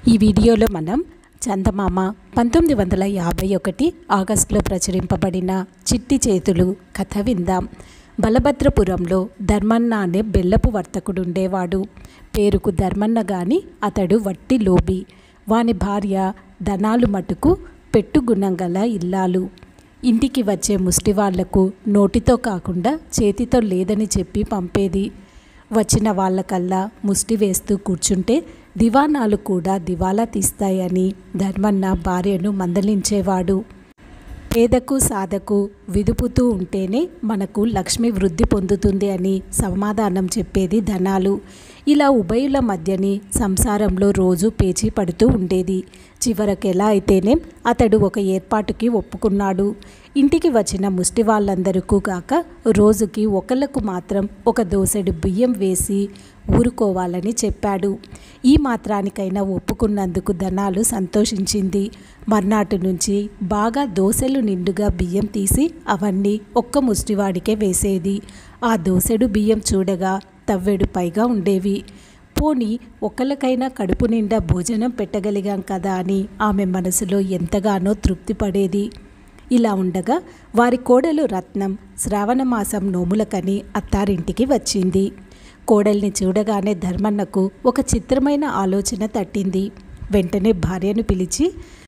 ఈ వీడియోలో మనం చందమామ పంతొమ్మిది వందల యాభై ఒకటి ఆగస్టులో ప్రచురింపబడిన చిట్టి చేతులు కథ విందాం బలభద్రపురంలో ధర్మన్న అనే బెల్లపు వర్తకుడు ఉండేవాడు పేరుకు ధర్మన్న గాని అతడు వట్టి లోబి వాని భార్య ధనాలు మటుకు పెట్టుగుణం గల ఇల్లాలు ఇంటికి వచ్చే ముష్టి వాళ్లకు నోటితో కాకుండా చేతితో లేదని చెప్పి పంపేది వచ్చిన వాళ్ళకల్లా ముష్టి వేస్తూ కూర్చుంటే దివానాలు కూడా దివాలా తీస్తాయని ధర్మన్న భార్యను మందలించేవాడు పేదకు సాధకు విదుపుతూ ఉంటేనే మనకు లక్ష్మి వృద్ధి పొందుతుంది అని సమాధానం చెప్పేది ధనాలు ఇలా ఉభయుల మధ్యని సంసారంలో రోజు పేచీ పడుతూ ఉండేది చివరకు ఎలా అయితేనే అతడు ఒక ఏర్పాటుకి ఒప్పుకున్నాడు ఇంటికి వచ్చిన ముష్టి వాళ్ళందరికీ కాక రోజుకి ఒకళ్ళకు మాత్రం ఒక దోసెడు బియ్యం వేసి ఊరుకోవాలని చెప్పాడు ఈ మాత్రానికైనా ఒప్పుకున్నందుకు ధనాలు సంతోషించింది మర్నాటి నుంచి బాగా దోసెలు నిండుగా బియ్యం తీసి అవన్నీ ఒక్క ముష్టివాడికే వేసేది ఆ దోసెడు బియ్యం చూడగా తవ్వెడు పైగా ఉండేవి పోని ఒకళ్ళకైనా కడుపు నిండా భోజనం పెట్టగలిగాం కదా అని ఆమె మనసులో ఎంతగానో తృప్తి పడేది ఇలా ఉండగా వారి కోడలు రత్నం శ్రావణ మాసం నోములకని అత్తారింటికి వచ్చింది కోడల్ని చూడగానే ధర్మన్నకు ఒక చిత్రమైన ఆలోచన తట్టింది వెంటనే భార్యను పిలిచి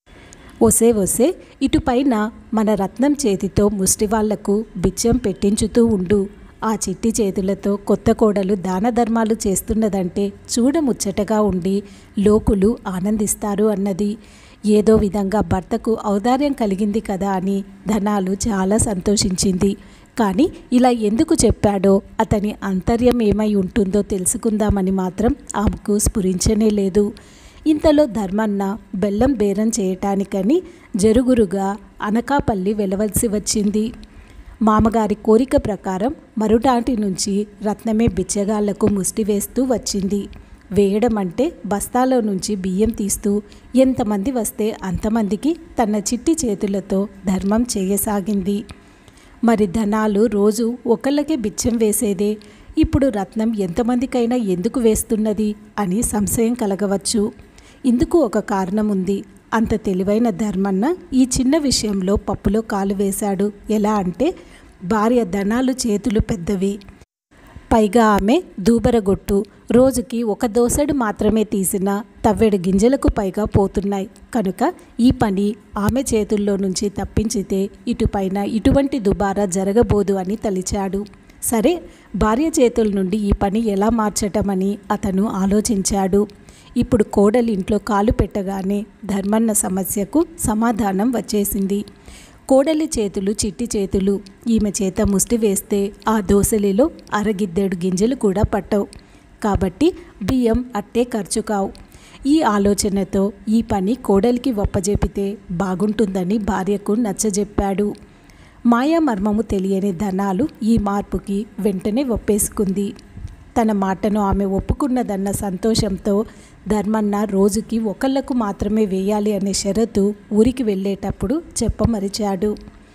ఒసే ఒసే ఇటుపైన మన రత్నం చేతితో ముష్టి వాళ్లకు బిచ్చం పెట్టించుతూ ఉండు ఆ చిట్టి చేతులతో కొత్త కోడలు దాన ధర్మాలు చేస్తున్నదంటే చూడముచ్చటగా ఉండి లోకులు ఆనందిస్తారు అన్నది ఏదో విధంగా భర్తకు ఔదార్యం కలిగింది కదా అని ధనాలు చాలా సంతోషించింది కానీ ఇలా ఎందుకు చెప్పాడో అతని అంతర్యం ఏమై ఉంటుందో తెలుసుకుందామని మాత్రం ఆమెకు స్ఫురించనే లేదు ఇంతలో ధర్మన్న బెల్లం బేరం చేయటానికని జరుగురుగా అనకాపల్లి వెలవలసి వచ్చింది మామగారి కోరిక ప్రకారం మరుటాటి నుంచి రత్నమే బిచ్చగాళ్లకు ముష్టి వేస్తూ వచ్చింది వేయడం అంటే బస్తాలో నుంచి బియ్యం తీస్తూ ఎంతమంది వస్తే అంతమందికి తన చిట్టి చేతులతో ధర్మం చేయసాగింది మరి ధనాలు రోజు ఒకళ్ళకే బిచ్చం వేసేదే ఇప్పుడు రత్నం ఎంతమందికైనా ఎందుకు వేస్తున్నది అని సంశయం కలగవచ్చు ఇందుకు ఒక కారణం ఉంది అంత తెలివైన ధర్మన్న ఈ చిన్న విషయంలో పప్పులో కాలు వేశాడు ఎలా అంటే భార్య ధనాలు చేతులు పెద్దవి పైగా ఆమె దూబరగొట్టు రోజుకి ఒక దోసెడు మాత్రమే తీసిన తవ్వెడు గింజలకు పైగా పోతున్నాయి కనుక ఈ పని ఆమె చేతుల్లో నుంచి తప్పించితే ఇటుపైన ఇటువంటి దుబారా జరగబోదు అని తలిచాడు సరే భార్య చేతుల నుండి ఈ పని ఎలా మార్చటమని అతను ఆలోచించాడు ఇప్పుడు కోడలి ఇంట్లో కాలు పెట్టగానే ధర్మన్న సమస్యకు సమాధానం వచ్చేసింది కోడలి చేతులు చిట్టి చేతులు ఈమె చేత ముష్టి వేస్తే ఆ దోసలిలో అరగిద్దెడు గింజలు కూడా పట్టవు కాబట్టి బియ్యం అట్టే ఖర్చు కావు ఈ ఆలోచనతో ఈ పని కోడలికి ఒప్పజెపితే బాగుంటుందని భార్యకు నచ్చజెప్పాడు మాయా మర్మము తెలియని ధనాలు ఈ మార్పుకి వెంటనే ఒప్పేసుకుంది తన మాటను ఆమె ఒప్పుకున్నదన్న సంతోషంతో ధర్మన్న రోజుకి ఒకళ్ళకు మాత్రమే వేయాలి అనే షరతు ఊరికి వెళ్ళేటప్పుడు చెప్పమరిచాడు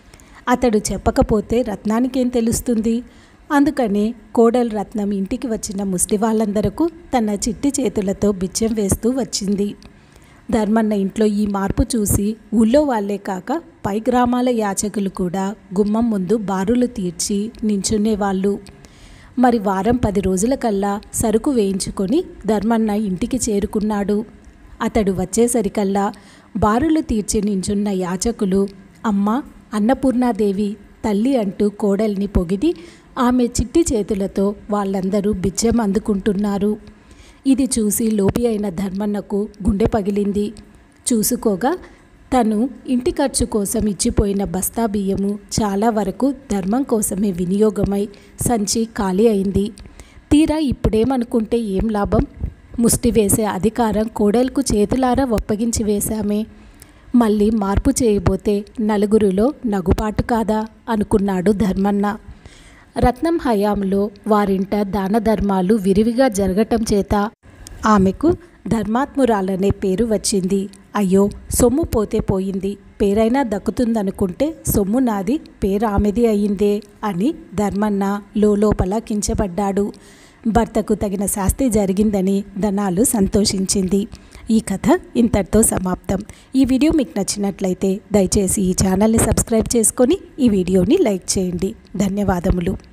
అతడు చెప్పకపోతే రత్నానికేం తెలుస్తుంది అందుకనే కోడలు రత్నం ఇంటికి వచ్చిన ముష్టి వాళ్ళందరకు తన చిట్టి చేతులతో బిచ్చం వేస్తూ వచ్చింది ధర్మన్న ఇంట్లో ఈ మార్పు చూసి ఊళ్ళో వాళ్ళే కాక పై గ్రామాల యాచకులు కూడా గుమ్మం ముందు బారులు తీర్చి నించునేవాళ్ళు మరి వారం పది రోజుల కల్లా సరుకు వేయించుకొని ధర్మన్న ఇంటికి చేరుకున్నాడు అతడు వచ్చేసరికల్లా బారులు తీర్చి నించున్న యాచకులు అమ్మ అన్నపూర్ణాదేవి తల్లి అంటూ కోడల్ని పొగిడి ఆమె చిట్టి చేతులతో వాళ్ళందరూ బిచ్చం అందుకుంటున్నారు ఇది చూసి లోపి అయిన ధర్మన్నకు గుండె పగిలింది చూసుకోగా తను ఇంటి ఖర్చు కోసం ఇచ్చిపోయిన బస్తా బియ్యము చాలా వరకు ధర్మం కోసమే వినియోగమై సంచి ఖాళీ అయింది తీరా ఇప్పుడేమనుకుంటే ఏం లాభం ముష్టి వేసే అధికారం కోడలకు చేతులారా ఒప్పగించి వేశామే మళ్ళీ మార్పు చేయబోతే నలుగురిలో నగుబాటు కాదా అనుకున్నాడు ధర్మన్న రత్నం హయాంలో వారింట దాన ధర్మాలు విరివిగా జరగటం చేత ఆమెకు ధర్మాత్మురాలనే పేరు వచ్చింది అయ్యో సొమ్ము పోతే పోయింది పేరైనా దక్కుతుందనుకుంటే సొమ్ము నాది పేరు ఆమెది అయిందే అని ధర్మన్న లోపల కించపడ్డాడు భర్తకు తగిన శాస్తి జరిగిందని ధనాలు సంతోషించింది ఈ కథ ఇంతటితో సమాప్తం ఈ వీడియో మీకు నచ్చినట్లయితే దయచేసి ఈ ఛానల్ని సబ్స్క్రైబ్ చేసుకొని ఈ వీడియోని లైక్ చేయండి ధన్యవాదములు